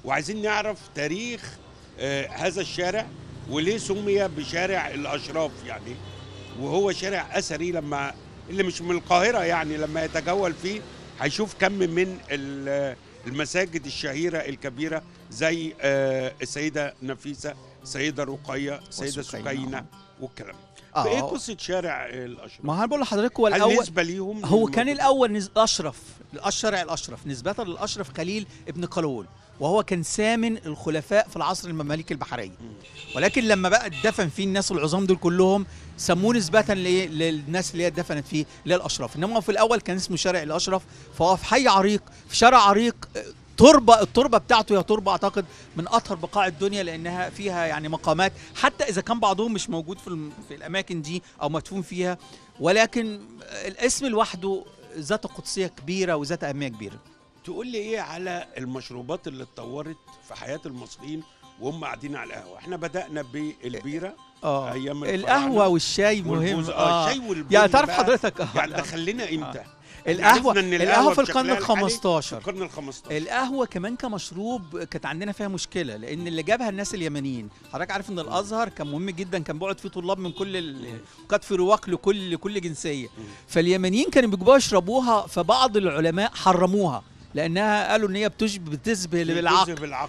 وعايزين نعرف تاريخ آه، هذا الشارع وليه سمي بشارع الاشراف يعني وهو شارع اثري لما اللي مش من القاهره يعني لما يتجول فيه هيشوف كم من ال- المساجد الشهيره الكبيره زي آه، السيده نفيسه السيده رقيه السيده وسكينة. سكينه والكلام آه. فايه قصه شارع الاشراف ما انا بقول لحضرتك هو هل الاول نسبه ليهم هو كان الموجود؟ الاول نز... اشرف الشارع الاشرف نسبه للاشرف خليل ابن قلاوون وهو كان ثامن الخلفاء في العصر المماليك البحريه ولكن لما بقى اتدفن فيه الناس العظام دول كلهم سموه نسبة لإيه؟ للناس اللي هي اتدفنت فيه اللي هي الأشراف إنما هو في الأول كان اسمه شارع الأشرف فهو في حي عريق في شارع عريق آه، تربة التربة بتاعته هي تربة أعتقد من أطهر بقاع الدنيا لأنها فيها يعني مقامات حتى إذا كان بعضهم مش موجود في, الم- في الأماكن دي أو مدفون فيها ولكن آه، الاسم لوحده ذات قدسية كبيرة وذات أهمية كبيرة تقول لي ايه على المشروبات اللي اتطورت في حياه المصريين وهم قاعدين على القهوه احنا بدانا بالبيره اه ايام القهوة والشاي مهم والبوز اه الشاي والبوز يعني تعرف بقى، حضرتك آه، يعني دخلنا امتى القهوة عرفنا إن القهوة في بشكلها القرن ال الحالي 15 في القرن ال 15 القهوة كمان كمشروب كانت عندنا فيها مشكلة لأن اللي جابها الناس اليمنيين حضرتك عارف إن الأزهر كان مهم جدا كان بيقعد فيه طلاب من كل ال... وكانت في رواق لكل لكل جنسية فاليمنيين كانوا بيجيبوها يشربوها فبعض العلماء حرموها لأنها قالوا إن هي بتشبه بتذبه بالعقل بتذهب العقل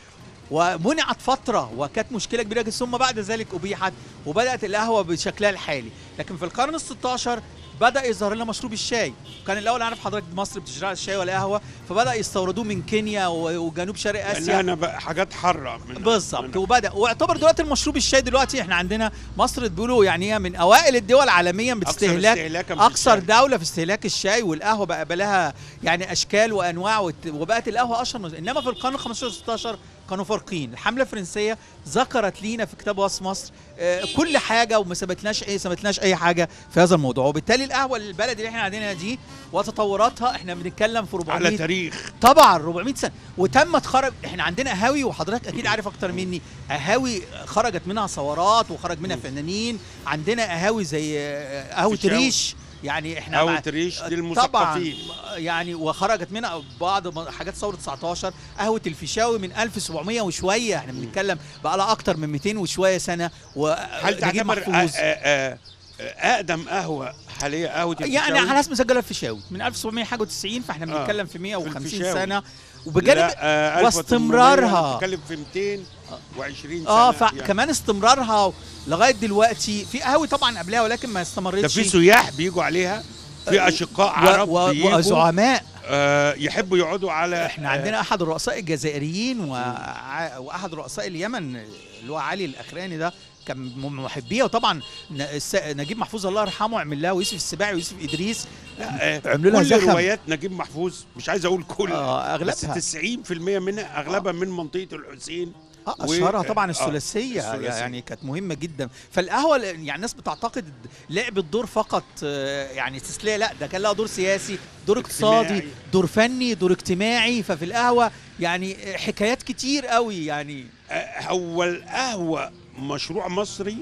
ومنعت فترة وكانت مشكلة كبيرة جدا ثم بعد ذلك أبيحت وبدأت القهوة بشكلها الحالي لكن في القرن ال 16 بدأ يظهر لنا مشروب الشاي كان الأول عارف حضرتك مصر بتزرع الشاي والقهوة فبدأ يستوردوه من كينيا و- وجنوب شرق لانها آسيا انا بقى حاجات حاره من بالظبط من- وبدأ واعتبر دلوقتي المشروب الشاي دلوقتي احنا عندنا مصر بيقولوا يعني هي من أوائل الدول عالميا أكثر باستهلاك استهلاكاً في اكثر الشاي. دوله في استهلاك الشاي والقهوه بقى بقى لها يعني اشكال وانواع وت- وبقت القهوه اشهر من- انما في القرن ال 15 16 كانوا فارقين الحمله الفرنسيه ذكرت لينا في كتاب وصف مصر آه، كل حاجه وما سابتلناش ايه سابتلناش اي حاجه في هذا الموضوع وبالتالي القهوه البلد اللي احنا قاعدينها دي وتطوراتها احنا بنتكلم في 400 على تاريخ طبعا 400 سنه وتمت خرج احنا عندنا قهاوي وحضرتك اكيد عارف اكتر مني قهاوي خرجت منها ثورات وخرج منها فنانين عندنا قهاوي زي آه، قهوه فيشاوي. ريش يعني احنا قهوة مع- ريش دي طبعا المثقفين يعني وخرجت منها بعض م- حاجات ثوره 19 قهوه الفيشاوي من 1700 وشويه احنا بنتكلم بقى لها اكتر من 200 وشويه سنه هل ونجيب تعتبر آه، محفوظ آه، آه، آه، اقدم قهوه حاليا قهوه يعني الفيشاوي؟ على حسب مسجله الفيشاوي من 1700 حاجه و90 فاحنا آه، بنتكلم في 150 الفيشاوي. سنه وبجانب لا، آه، واستمرارها. 1800 بتتكلم في 220 سنه اه يعني. فكمان استمرارها لغايه دلوقتي في قهوه طبعا قبلها ولكن ما استمرتش ده في سياح بيجوا عليها في اشقاء عرب و... و... بيجوا وزعماء آه يحبوا يقعدوا على احنا عندنا احد الرؤساء الجزائريين وع... واحد رؤساء اليمن اللي هو علي الاخراني ده كان م- محبيه وطبعا ن- الس- نجيب محفوظ الله يرحمه عمل لها ويوسف السباعي ويوسف ادريس آه عملوا لها كل زخم. روايات نجيب محفوظ مش عايز اقول كل آه، بس أغلبها. 90% منها اغلبها من منطقه الحسين اه و- اشهرها طبعا آه، الثلاثيه الثلاثية. يعني كانت مهمه جدا فالقهوه ل- يعني الناس بتعتقد لعبت دور فقط آه، يعني تسليه لا ده كان لها دور سياسي دور اقتصادي اجتماعي. دور فني دور اجتماعي ففي القهوه يعني حكايات كتير قوي يعني آه، هو القهوه مشروع مصري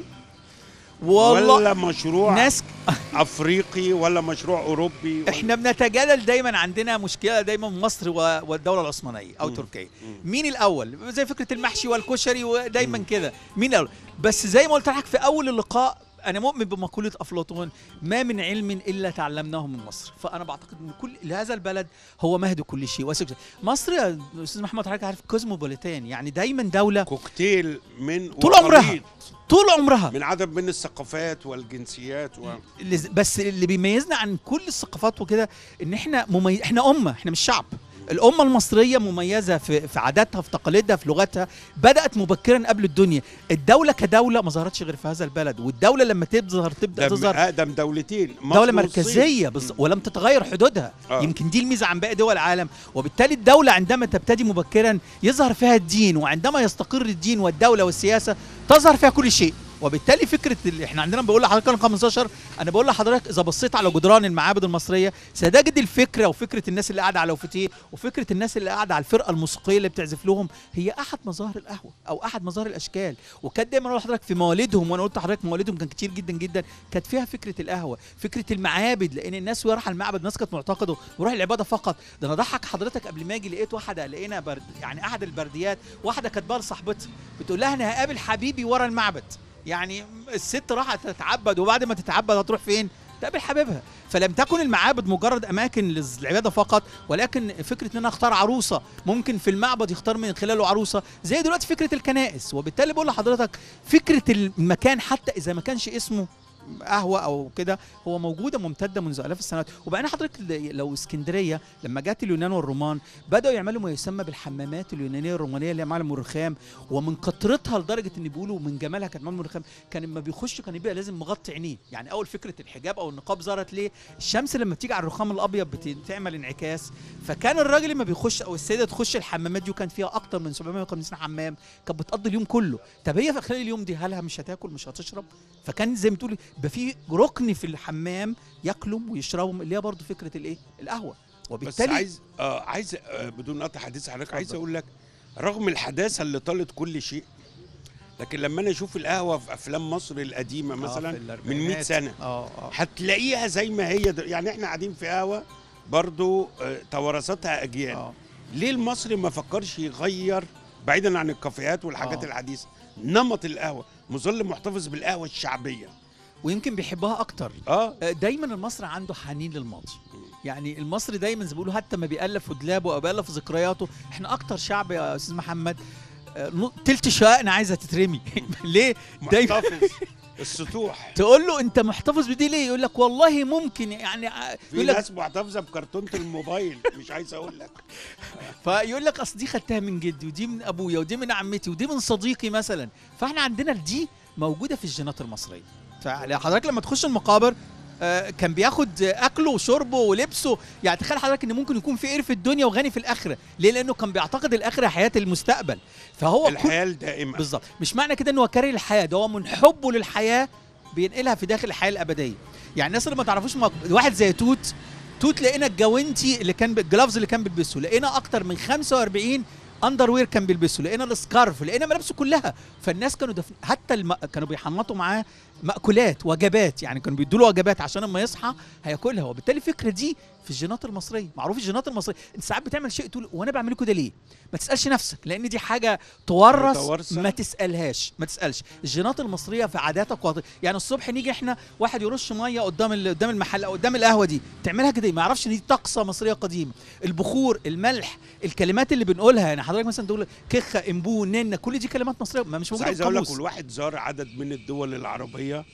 والله ولا مشروع ناس افريقي ولا مشروع اوروبي ولا- احنا بنتجادل دايما عندنا مشكله دايما مصر و- والدوله العثمانيه او مم. تركيا مم. مين الاول زي فكره المحشي والكشري ودايما كده مين الاول بس زي ما قلت لحضرتك في اول اللقاء انا مؤمن بمقوله افلاطون ما من علم الا تعلمناه من مصر فانا بعتقد ان كل هذا البلد هو مهد كل شيء وسك- مصر يا استاذ محمد حضرتك عارف كوزموبوليتان يعني دايما دوله كوكتيل من طول عمرها. وخليط طول عمرها من عدد من الثقافات والجنسيات و... اللي ز- بس اللي بيميزنا عن كل الثقافات وكده ان احنا مميز احنا امه احنا مش شعب الأمة المصرية مميزة في, في عاداتها في تقاليدها في لغتها بدأت مبكرا قبل الدنيا الدولة كدولة ما ظهرتش غير في هذا البلد والدولة لما تظهر تبدأ ده تظهر اقدم دولتين مصر دولة والصين. مركزية بز... ولم تتغير حدودها آه. يمكن دي الميزة عن باقي دول العالم وبالتالي الدولة عندما تبتدي مبكرا يظهر فيها الدين وعندما يستقر الدين والدولة والسياسة تظهر فيها كل شيء وبالتالي فكره اللي احنا عندنا بقول لحضرتك كان 15 انا بقول لحضرتك اذا بصيت على جدران المعابد المصريه ستجد الفكره وفكره الناس اللي قاعده على وفتيه وفكره الناس اللي قاعده على الفرقه الموسيقيه اللي بتعزف لهم هي احد مظاهر القهوه او احد مظاهر الاشكال وكانت دايما اقول لحضرتك في موالدهم وانا قلت لحضرتك موالدهم كان كتير جدا جدا كانت فيها فكره القهوه فكره المعابد لان الناس وهي رايحه المعبد الناس كانت معتقده نروح العباده فقط ده انا ضحك حضرتك قبل ما اجي لقيت واحده لقينا برد يعني احد البرديات واحده كاتبه لصاحبتها بتقول لها انا هقابل حبيبي ورا المعبد يعني الست راحت تتعبد وبعد ما تتعبد هتروح فين تقابل حبيبها فلم تكن المعابد مجرد اماكن للعباده فقط ولكن فكره ان انا اختار عروسه ممكن في المعبد يختار من خلاله عروسه زي دلوقتي فكره الكنائس وبالتالي بقول لحضرتك فكره المكان حتى اذا ما كانش اسمه قهوه او كده هو موجوده ممتده منذ الاف السنوات وبعدين حضرتك لو اسكندريه لما جت اليونان والرومان بداوا يعملوا ما يسمى بالحمامات اليونانيه الرومانيه اللي هي معلم الرخام ومن كثرتها لدرجه ان بيقولوا من جمالها كانت معلم الرخام كان لما بيخش كان يبقى لازم مغطي عينيه يعني اول فكره الحجاب او النقاب ظهرت ليه الشمس لما بتيجي على الرخام الابيض بتعمل انعكاس فكان الراجل لما بيخش او السيده تخش الحمامات دي وكان فيها اكتر من 750 حمام كانت بتقضي اليوم كله طب هي في خلال اليوم دي هلها مش هتاكل مش هتشرب فكان زي ما تقولي يبقى في ركن في الحمام ياكلوا ويشربوا اللي هي برضه فكره الايه القهوه بس وبالتالي عايز آه عايز آه بدون قطع حديث حضرتك عايز اتفضل. اقول لك رغم الحداثه اللي طالت كل شيء لكن لما انا اشوف القهوه في افلام مصر القديمه مثلا من 100 سنه اه اه هتلاقيها زي ما هي د... يعني احنا قاعدين في قهوه برضو آه، توارثتها اجيال اه ليه المصري ما فكرش يغير بعيدا عن الكافيهات والحاجات آه. الحديثه نمط القهوه مظل محتفظ بالقهوه الشعبيه ويمكن بيحبها اكتر اه آه، دايما المصري عنده حنين للماضي يعني المصري دايما زي ما بيقولوا حتى ما بيألف في دولابه او بيألف في ذكرياته احنا اكتر شعب يا استاذ محمد آه، نو- تلت شققنا عايزه تترمي ليه دايما محتفظ السطوح تقول له انت محتفظ بدي ليه يقول لك والله ممكن يعني آه، في يقول لك ناس محتفظه بكرتونه الموبايل مش عايز اقول لك فيقول لك اصل دي خدتها من جدي ودي من ابويا ودي من عمتي ودي من صديقي مثلا فاحنا عندنا دي موجوده في الجينات المصريه فحضرتك لما تخش المقابر آه، كان بياخد اكله وشربه ولبسه يعني تخيل حضرتك ان ممكن يكون في قرف في الدنيا وغني في الاخره ليه لانه كان بيعتقد الاخره حياه المستقبل فهو كل الحياه الدائمه بالظبط مش معنى كده ان هو كاره الحياه ده هو من حبه للحياه بينقلها في داخل الحياه الابديه يعني الناس اللي ما تعرفوش مق... واحد زي توت توت لقينا الجوانتي اللي كان الجلافز اللي كان بيلبسه لقينا اكتر من 45 اندر وير كان بيلبسه لقينا السكارف لقينا ملابسه كلها فالناس كانوا دفن... حتى الم... كانوا بيحنطوا معاه مأكولات وجبات يعني كانوا بيدوا له وجبات عشان لما يصحى هياكلها وبالتالي الفكره دي في الجينات المصريه معروف الجينات المصريه انت ساعات بتعمل شيء تقول وانا بعمله كده ليه ما تسالش نفسك لان دي حاجه تورث متوارثة. ما تسالهاش ما تسالش الجينات المصريه في عاداتك وعط... يعني الصبح نيجي احنا واحد يرش ميه قدام ال... قدام المحل او قدام القهوه دي تعملها كده ما يعرفش ان دي طقسه مصريه قديمه البخور الملح الكلمات اللي بنقولها يعني حضرتك مثلا تقول كخه امبو ننه كل دي كلمات مصريه ما مش بس موجوده عايز في اقول لك القاموس الواحد زار عدد من الدول العربيه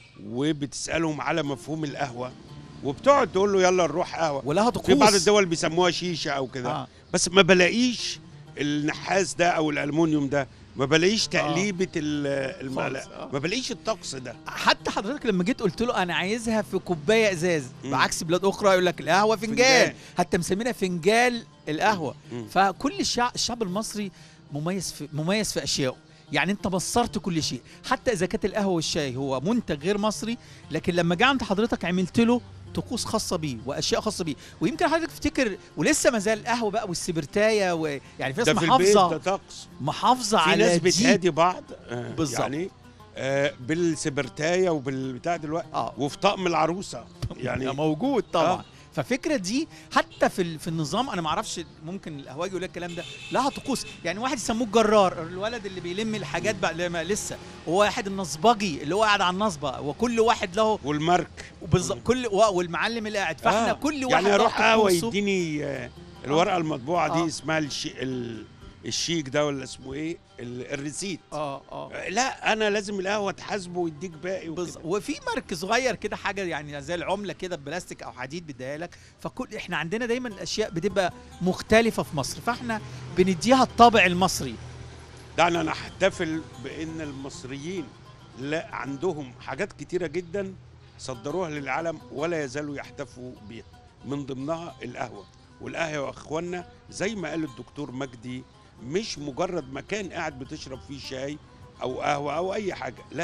وبتسالهم على مفهوم القهوه وبتقعد تقول له يلا نروح قهوه ولها طقوس في بعض الدول بيسموها شيشه او كده آه. بس ما بلاقيش النحاس ده او الالومنيوم ده ما بلاقيش تقليبه ال- المعلقه خالص، آه. ما بلاقيش الطقس ده حتى حضرتك لما جيت قلت له انا عايزها في كوبايه ازاز مم. بعكس بلاد اخرى يقول لك القهوه فنجان فنجان. حتى مسمينها فنجال القهوه مم. فكل الشعب الشعب المصري مميز في مميز في اشيائه يعني انت بصرت كل شيء حتى اذا كانت القهوه والشاي هو منتج غير مصري لكن لما جه عند حضرتك عملت له طقوس خاصه بيه واشياء خاصه بيه ويمكن حضرتك تفتكر ولسه ما زال القهوه بقى والسبرتايه ويعني في ناس ده في البيت محافظه ده طقس محافظه في على ناس دي. بتهادي بعض آه، بالظبط. يعني آه بالسبرتايه وبالبتاع دلوقتي اه وفي طقم العروسه يعني يعني موجود طبعا آه. ففكرة دي حتى في ال- في النظام انا ما اعرفش ممكن القهواجي يقول لك الكلام ده لها طقوس يعني واحد يسموه الجرار الولد اللي بيلم الحاجات بقى لما لسه وواحد النصبجي اللي هو قاعد على النصبه وكل واحد له والمارك بالظبط كل و- والمعلم اللي قاعد فاحنا آه. كل واحد يعني له اروح قهوه طقوسه. يديني آه، الورقه المطبوعه دي آه. اسمها الشي ال- الشيك ده ولا اسمه ايه ال- الريسيت اه اه آه، لا انا لازم القهوه تحاسبه ويديك باقي بز... وكده. وفي مارك صغير كده حاجه يعني زي العمله كده بلاستيك او حديد بيديها لك فكل احنا عندنا دايما الاشياء بتبقى مختلفه في مصر فاحنا بنديها الطابع المصري دعنا نحتفل بان المصريين لا عندهم حاجات كتيره جدا صدروها للعالم ولا يزالوا يحتفوا بيها من ضمنها القهوه والقهوه يا اخوانا زي ما قال الدكتور مجدي مش مجرد مكان قاعد بتشرب فيه شاي او قهوه او اي حاجه لا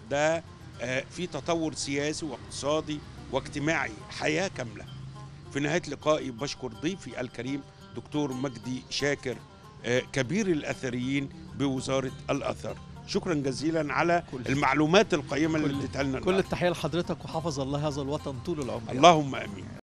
ده آه، في تطور سياسي واقتصادي واجتماعي حياه كامله في نهايه لقائي بشكر ضيفي الكريم دكتور مجدي شاكر آه، كبير الاثريين بوزاره الاثار شكرا جزيلا على كل- المعلومات القيمه اللي كل- اديتها لنا كل النهاردة. التحيه لحضرتك وحفظ الله هذا الوطن طول العمر يا رب. اللهم امين